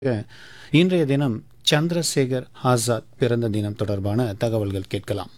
இன்றைய தினம் சந்திரசேகர் ஆசாத் பிறந்த தினம் தொடர்பான தகவல்கள் கேட்கலாம்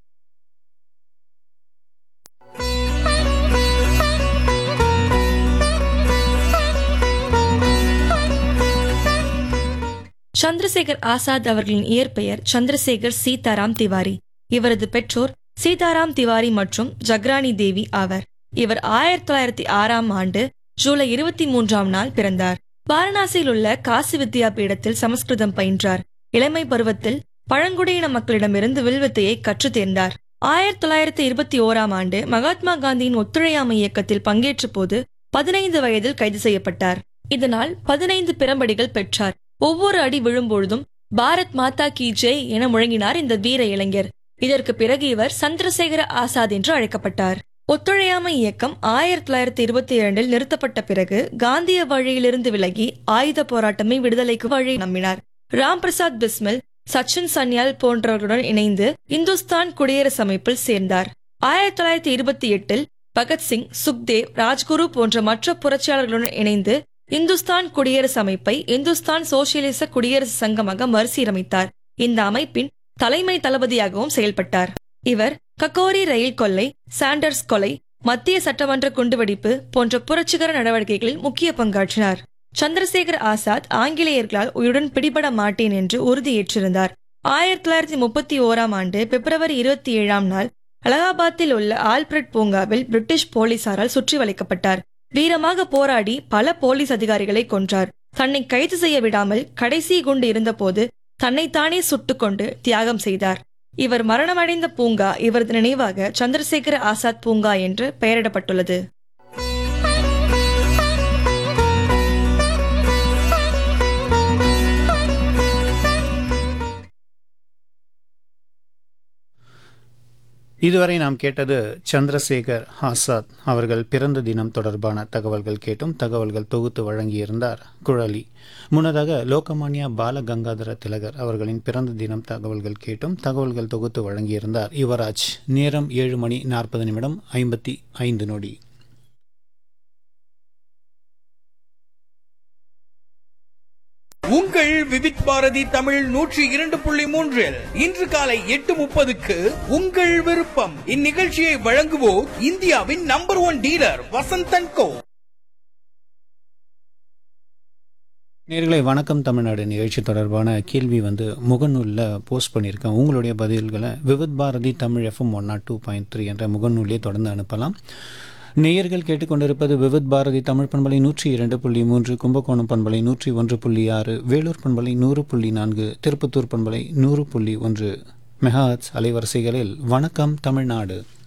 சந்திரசேகர் ஆசாத் அவர்களின் இயற்பெயர் சந்திரசேகர் சீதாராம் திவாரி இவரது பெற்றோர் சீதாராம் திவாரி மற்றும் ஜக்ரானி தேவி ஆவர் இவர் ஆயிரத்தி தொள்ளாயிரத்தி ஆறாம் ஆண்டு ஜூலை இருபத்தி மூன்றாம் நாள் பிறந்தார் வாரணாசியில் உள்ள காசி வித்யா பீடத்தில் சமஸ்கிருதம் பயின்றார் இளமை பருவத்தில் பழங்குடியின மக்களிடமிருந்து வில்வித்தையை கற்றுத் தேர்ந்தார் ஆயிரத்தி தொள்ளாயிரத்தி இருபத்தி ஓராம் ஆண்டு மகாத்மா காந்தியின் ஒத்துழையாமை இயக்கத்தில் பங்கேற்ற போது பதினைந்து வயதில் கைது செய்யப்பட்டார் இதனால் பதினைந்து பிரம்படிகள் பெற்றார் ஒவ்வொரு அடி விழும்பொழுதும் பாரத் மாதா கி ஜெய் என முழங்கினார் இந்த வீர இளைஞர் இதற்கு பிறகு இவர் சந்திரசேகர ஆசாத் என்று அழைக்கப்பட்டார் ஒத்துழையாமை இயக்கம் ஆயிரத்தி தொள்ளாயிரத்தி இருபத்தி இரண்டில் நிறுத்தப்பட்ட பிறகு காந்திய வழியிலிருந்து விலகி ஆயுத போராட்டமே விடுதலைக்கு வழி நம்பினார் ராம் பிரசாத் பிஸ்மில் சச்சின் சன்யால் போன்றவர்களுடன் இணைந்து இந்துஸ்தான் குடியரசு அமைப்பில் சேர்ந்தார் ஆயிரத்தி தொள்ளாயிரத்தி இருபத்தி எட்டில் பகத்சிங் சுக்தேவ் ராஜ்குரு போன்ற மற்ற புரட்சியாளர்களுடன் இணைந்து இந்துஸ்தான் குடியரசு அமைப்பை இந்துஸ்தான் சோசியலிச குடியரசு சங்கமாக மறுசீரமைத்தார் இந்த அமைப்பின் தலைமை தளபதியாகவும் செயல்பட்டார் இவர் கக்கோரி ரயில் கொள்ளை சாண்டர்ஸ் கொலை மத்திய சட்டமன்ற குண்டுவெடிப்பு போன்ற புரட்சிகர நடவடிக்கைகளில் முக்கிய பங்காற்றினார் சந்திரசேகர் ஆசாத் ஆங்கிலேயர்களால் உயிருடன் பிடிபட மாட்டேன் என்று உறுதியேற்றிருந்தார் ஆயிரத்தி தொள்ளாயிரத்தி முப்பத்தி ஓராம் ஆண்டு பிப்ரவரி இருபத்தி ஏழாம் நாள் அலகாபாத்தில் உள்ள ஆல்பிரட் பூங்காவில் பிரிட்டிஷ் போலீசாரால் சுற்றி வளைக்கப்பட்டார் வீரமாக போராடி பல போலீஸ் அதிகாரிகளை கொன்றார் தன்னை கைது செய்ய விடாமல் கடைசி குண்டு இருந்தபோது தன்னைத்தானே சுட்டுக்கொண்டு தியாகம் செய்தார் இவர் மரணமடைந்த பூங்கா இவரது நினைவாக சந்திரசேகர ஆசாத் பூங்கா என்று பெயரிடப்பட்டுள்ளது இதுவரை நாம் கேட்டது சந்திரசேகர் ஆசாத் அவர்கள் பிறந்த தினம் தொடர்பான தகவல்கள் கேட்டும் தகவல்கள் தொகுத்து வழங்கியிருந்தார் குழலி முன்னதாக லோகமானியா பால கங்காதர திலகர் அவர்களின் பிறந்த தினம் தகவல்கள் கேட்டும் தகவல்கள் தொகுத்து வழங்கியிருந்தார் யுவராஜ் நேரம் ஏழு மணி நாற்பது நிமிடம் ஐம்பத்தி ஐந்து நொடி உங்கள் விவித் பாரதி தமிழ் நூற்றி இரண்டு புள்ளி மூன்றில் இன்று காலை எட்டு முப்பதுக்கு உங்கள் விருப்பம் இந்நிகழ்ச்சியை வழங்குவோர் இந்தியாவின் number one dealer Vasanthan co நேர்களை வணக்கம் தமிழ்நாடு நிகழ்ச்சி தொடர்பான கேள்வி வந்து முகநூலில் போஸ்ட் பண்ணியிருக்கேன் உங்களுடைய பதில்களை Vividh Bharathi Tamil FM one nought two point three என்ற முகநூலிலே தொடர்ந்து அனுப்பலாம் நேயர்கள் கேட்டுக்கொண்டிருப்பது விவித் பாரதி தமிழ் பண்பலை நூற்றி இரண்டு புள்ளி மூன்று கும்பகோணம் பண்பலை நூற்றி ஒன்று புள்ளி ஆறு வேலூர் பண்பலை நூறு புள்ளி நான்கு திருப்பத்தூர் பண்பலை நூறு புள்ளி ஒன்று மெகாஹட்ஸ் அலைவரிசைகளில் வணக்கம் தமிழ்நாடு